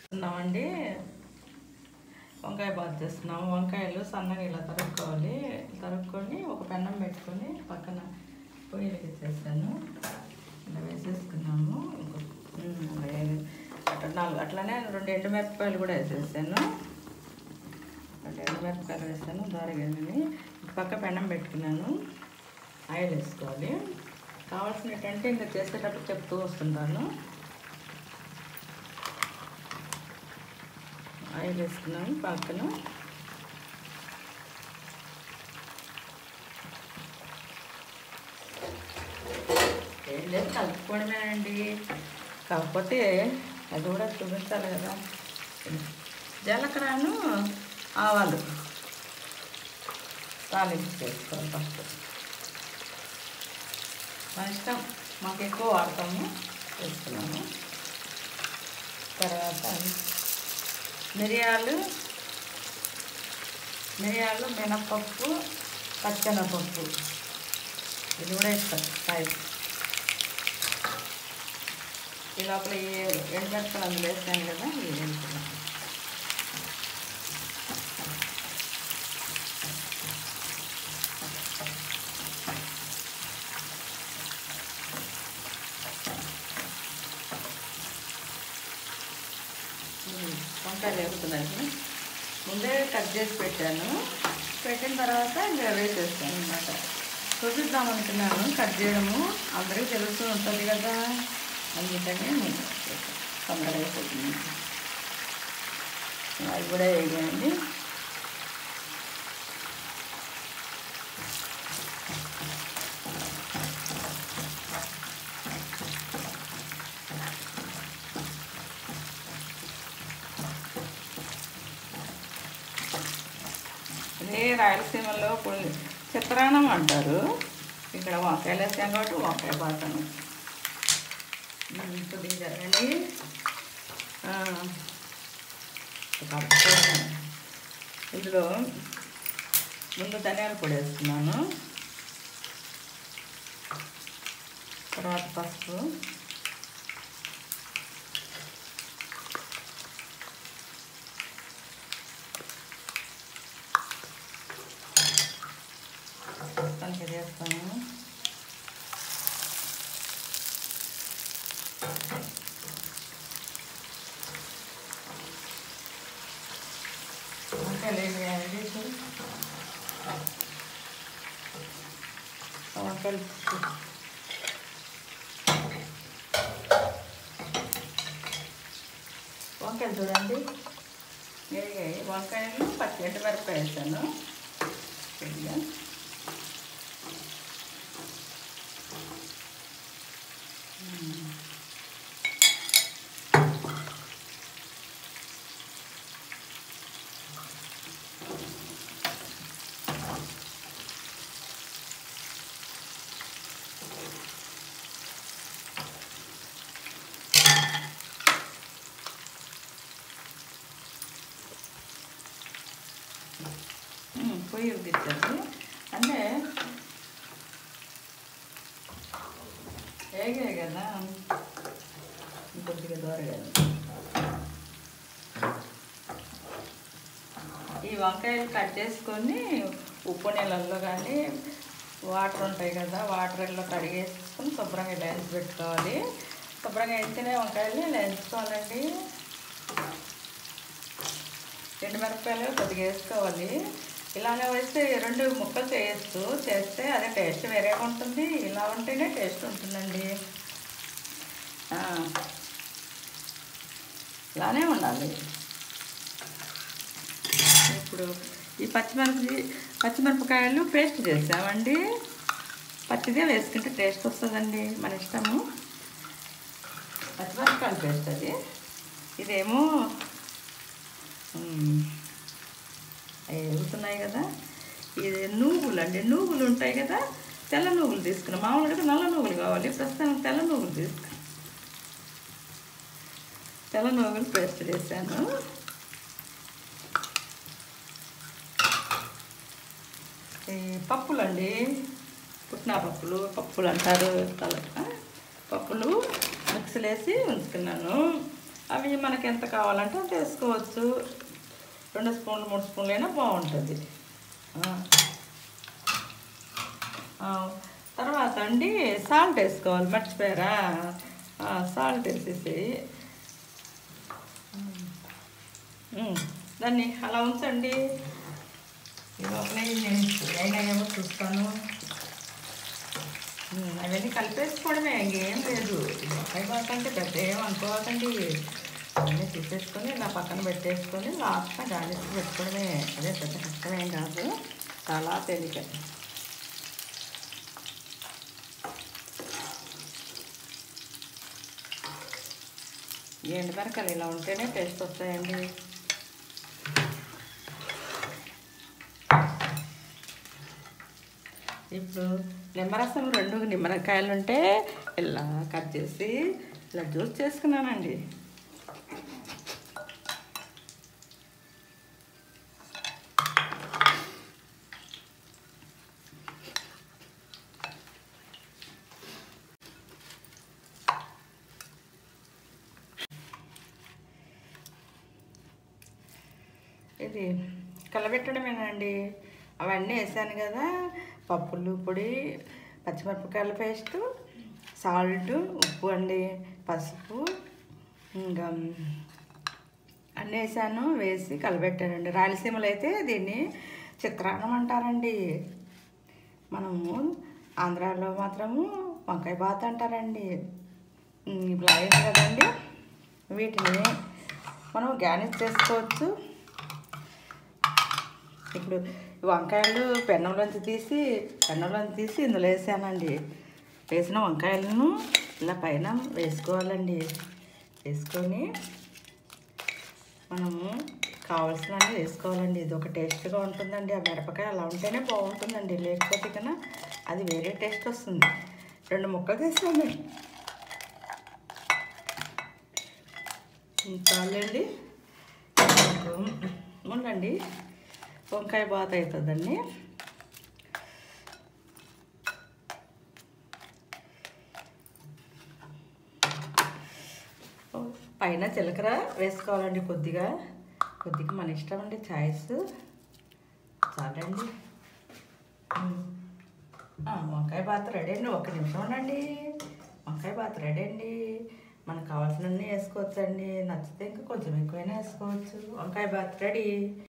చేస్తున్నామండి వంకాయ బాత్ చేస్తున్నాము వంకాయలు సన్నగా ఇలా తరుక్కోవాలి తరుక్కొని ఒక పెన్నం పెట్టుకొని పక్కన పొయ్యి వెలిగించేసాను ఇలా వేసేసుకున్నాము ఇంకొక ఉమ్, అలాగే అట్లా నాలుగు అట్లనే రెండు ఎండుమిరపకాయలు కూడా వేసేసాను రెండు ఎండుమిరపకాయలు వేసాను దోరగాయలని పక్క పెన్నం పెట్టుకున్నాను ఆయిల్ వేసుకోవాలి కావాల్సిన ఏంటంటే ఇంకా చేసేటప్పుడు చెప్తూ వస్తుంటాను ఆయిల్ వేసుకున్నాను పక్కన ఏం లేదు కలుపుకోవడమేనండి కాకపోతే అది కూడా చూపించాలి కదా జీలకర్రను ఆవాలు తాలింపు చేసుకోవాలి ఫస్ట్ మన ఇష్టం మాకు ఎక్కువ వాడతాము వేసుకున్నాము తర్వాత మిరియాలు మిరియాలు మినపప్పు పచ్చెనపప్పు ఇది కూడా ఇస్తాం కాయ ఈ లోపల ఈ ఎండుమిరపకాయలు అందులో వేసాను కదా ఇది వేసుకున్నాం వంకాయలు వేస్తున్నాను ముందే కట్ చేసి పెట్టాను పెట్టిన తర్వాత ఇంకా వేసేస్తాను అనమాట చూపిద్దాం అనుకున్నాను కట్ చేయడము అందరికీ తెలుస్తూ ఉంటుంది కదా అందుకని నేను తొందరగా అయిపోతుంది అవి కూడా వేయండి ఇదే రాయలసీమలో పులి చిత్రాన్నం అంటారు ఇక్కడ వంకాయలు వేసాం కాబట్టి వంకాయ పాతాను కొద్దిగా జరగండి ఆ, కలుపుకోవడమే. ఇందులో ముందు ధనియాల పొడి వేస్తున్నాను తర్వాత పసుపు మొత్తానికి వేస్తాను వంకాయలు ఏమి వేయాలి చూడు వంకాయలు వంకాయలు చూడండి వేగాయి వంకాయలు పచ్చి ఎండుమిరపకాయ వేసాను కొద్దిగా ఉమ్, పొయ్యి ఉడికించాలి అంటే వేగాయి కదా ఇంకొద్దిగా దూరగా ఈ వంకాయలు కట్ చేసుకొని ఉప్పు నీళ్ళల్లో కానీ వాటర్ ఉంటాయి కదా వాటర్లో కడిగేసుకొని శుభ్రంగా ఇలా వేసి పెట్టుకోవాలి శుభ్రంగా వేస్తేనే వంకాయలు ఇలా వేసుకోవాలండి రెండు మిరపకాయలు కొద్దిగా వేసుకోవాలి ఇలానే వేస్తే రెండు ముక్కలు చేయొచ్చు చేస్తే అదే టేస్ట్ వేరేగా ఉంటుంది ఇలా ఉంటేనే టేస్ట్ ఉంటుందండి ఆ, ఇలానే ఉండాలి ఇప్పుడు ఈ పచ్చిమిరపి పచ్చిమిరపకాయలు పేస్ట్ చేసామండి పచ్చిదే వేసుకుంటే టేస్ట్ వస్తుందండి మన ఇష్టము పచ్చిమిరపకాయల పేస్ట్ అది ఇదేమో ఉమ్, అవి ఎగుతున్నాయి కదా ఇది నువ్వులు అండి నువ్వులు ఉంటాయి కదా తెల్ల నువ్వులు తీసుకున్నాం మామూలుగా అయితే నల్ల నువ్వులు కావాలి ప్రస్తుతం తెల్ల నువ్వులు తీసుకున్నాం తెల్ల నువ్వులు పేస్ట్ చేశాను ఈ పప్పులు అండి పుట్నా పప్పులు పప్పులు అంటారు తల పప్పులు మిక్సీలో వేసి ఉంచుకున్నాను అవి మనకి ఎంత కావాలంటే అంత వేసుకోవచ్చు రెండు స్పూన్లు మూడు స్పూన్లు అయినా బాగుంటుంది ఆ. ఆ, తర్వాత అండి సాల్ట్ వేసుకోవాలి మర్చిపోయారా ఆ, సాల్ట్ వేసేసి ఉమ్, దాన్ని అలా ఉంచండి ఈ లోపలే నేను అయినాయేమో చూస్తాను ఉమ్, అవన్నీ కలిపేసుకోవడమే ఇంకేం లేదు బొప్పాయి బాత్ అంటే పెద్ద ఏం అనుకోవకండి అవన్నీ తీసేసుకొని ఇలా పక్కన పెట్టేసుకొని లాస్ట్గా గాలిసి పెట్టుకోవడమే అదే పెద్ద కష్టమేం కాదు చాలా తేలిక ఈ ఎండుమిరకాయలు ఇలా ఉంటేనే టేస్ట్ వస్తాయండి ఇప్పుడు నిమ్మరసం రెండు నిమ్మకాయలు ఉంటే ఇలా కట్ చేసి ఇలా జ్యూస్ చేసుకున్నానండి ఇది కలబెట్టడమేనండి అవన్నీ వేసాను కదా పప్పులు పొడి పచ్చిమిరపకాయల పేస్టు సాల్ట్ ఉప్పు అండి పసుపు ఇంకా అన్నీ వేసాను వేసి కలబెట్టానండి రాయలసీమలో అయితే దీన్ని చిత్రాన్నం అంటారండి మనము ఆంధ్రాలో మాత్రము వంకాయ బాత్ అంటారండి ఉమ్, ఇప్పుడు అయింది కదండి వీటిని మనం గ్యానిష్ చేసుకోవచ్చు ఇప్పుడు ఈ వంకాయలు పెన్నంలోంచి తీసి పెన్నంలోంచి తీసి ఇందులో వేసానండి వేసిన వంకాయలను ఇలా పైన వేసుకోవాలండి వేసుకొని మనము కావాల్సినవి వేసుకోవాలండి ఇది ఒక టేస్ట్గా ఉంటుందండి ఆ మిరపకాయ అలా ఉంటేనే బాగుంటుందండి లేకపోతే కన్నా అది వేరే టేస్ట్ వస్తుంది రెండు ముక్కలు తీసుకోండి చాలండి ఉండండి వంకాయ బాత అవుతుందండి పైన జీలకర్ర వేసుకోవాలండి కొద్దిగా కొద్దిగా మన ఇష్టం అండి చాయిస్ చాలండి ఉమ్. ఆ, వంకాయ బాత రెడీ అండి ఒక నిమిషం ఉండండి వంకాయ బాత రెడీ అండి మనకు కావాల్సినవన్నీ వేసుకోవచ్చండి నచ్చితే ఇంకా కొంచెం ఎక్కువైనా వేసుకోవచ్చు వంకాయ బాత రెడీ